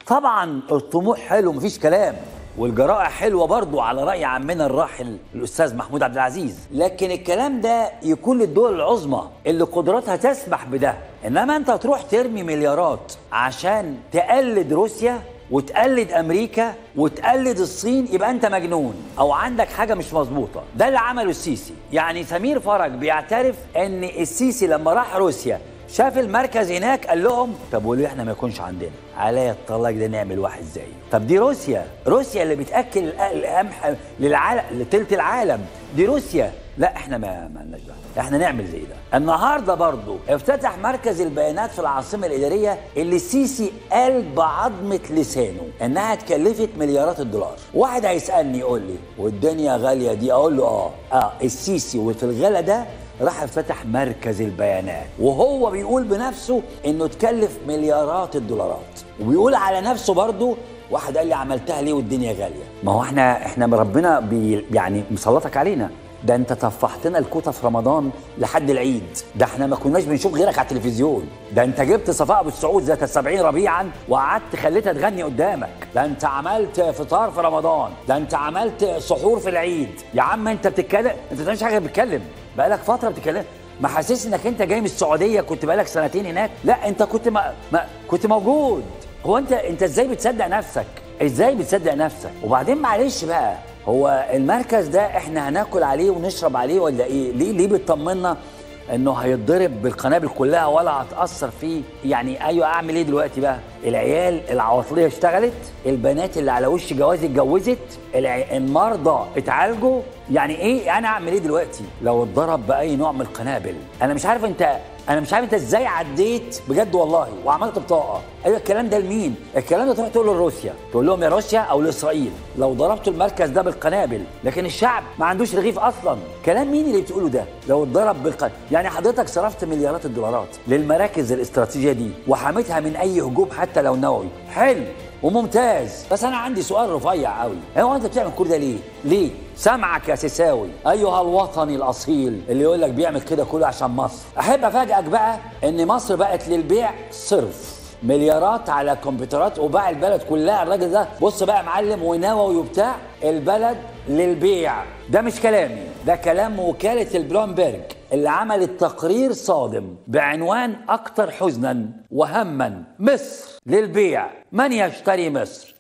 طبعا الطموح حلو مفيش كلام والجراءة حلوة برضو على رأي عمنا الراحل الأستاذ محمود عبد العزيز لكن الكلام ده يكون للدول العظمى اللي قدراتها تسمح بده إنما أنت تروح ترمي مليارات عشان تقلد روسيا وتقلد امريكا وتقلد الصين يبقى انت مجنون او عندك حاجه مش مظبوطه ده اللي عمله السيسي يعني سمير فرج بيعترف ان السيسي لما راح روسيا شاف المركز هناك قال لهم طب وليه احنا ما يكونش عندنا عليا الطلاق ده نعمل واحد زيه طب دي روسيا روسيا اللي بتاكل القمح للعالم لتلت العالم دي روسيا لا احنا ما مالناش دعوه احنا نعمل زي ده النهارده برضو افتتح مركز البيانات في العاصمه الاداريه اللي السيسي قال بعظمه لسانه انها اتكلفت مليارات الدولار واحد هيسالني يقول لي والدنيا غاليه دي اقول له اه اه السيسي وفي الغلا ده راح افتتح مركز البيانات وهو بيقول بنفسه انه تكلف مليارات الدولارات وبيقول على نفسه برضه واحد قال لي عملتها ليه والدنيا غاليه ما هو احنا احنا ربنا بي يعني مسلطك علينا ده انت طفحتنا الكوتا في رمضان لحد العيد ده احنا ما كناش بنشوف غيرك على التلفزيون ده انت جبت صفاء ابو السعود ذات السبعين ربيعا وقعدت خليتها تغني قدامك ده انت عملت فطار في رمضان ده انت عملت سحور في العيد يا عم انت بتتكلم انت ما بتعملش حاجه بتتكلم بقالك فتره بتتكلم ما حاسس انك انت جاي من السعوديه كنت بقالك سنتين هناك لا انت كنت ما, ما كنت موجود هو انت انت ازاي بتصدق نفسك ازاي بتصدق نفسك وبعدين معلش بقى هو المركز ده احنا هناكل عليه ونشرب عليه ولا ايه ليه ليه بتطمنا انه هيتضرب بالقنابل كلها ولا هتاثر فيه يعني ايوه اعمل ايه دلوقتي بقى العيال العواطليه اشتغلت البنات اللي على وش جواز اتجوزت الع- المرضى اتعالجوا يعني ايه انا اعمل ايه دلوقتي لو اتضرب باي نوع من القنابل انا مش عارف انت انا مش عارف انت ازاي عديت بجد والله وعملت بطاقه ايوه الكلام ده لمين الكلام ده تروح تقوله لروسيا تقول لهم يا روسيا او لاسرائيل لو ضربتوا المركز ده بالقنابل لكن الشعب ما عندوش رغيف اصلا كلام مين اللي بتقوله ده لو اتضرب بالقنابل يعني حضرتك صرفت مليارات الدولارات للمراكز الاستراتيجيه دي وحميتها من اي هجوم حتى لو نووي حلو وممتاز بس انا عندي سؤال رفيع قوي هو انت بتعمل كل ده ليه ليه سامعك يا سيساوي ايها الوطني الاصيل اللي يقول لك بيعمل كده كله عشان مصر احب افاجئك بقى ان مصر بقت للبيع صرف مليارات على كمبيوترات وباع البلد كلها الراجل ده بص بقى يا معلم ونووي وبتاع البلد للبيع ده مش كلامي ده كلام وكالة البلومبرج اللي عملت تقرير صادم بعنوان أكثر حزنا وهما مصر للبيع من يشتري مصر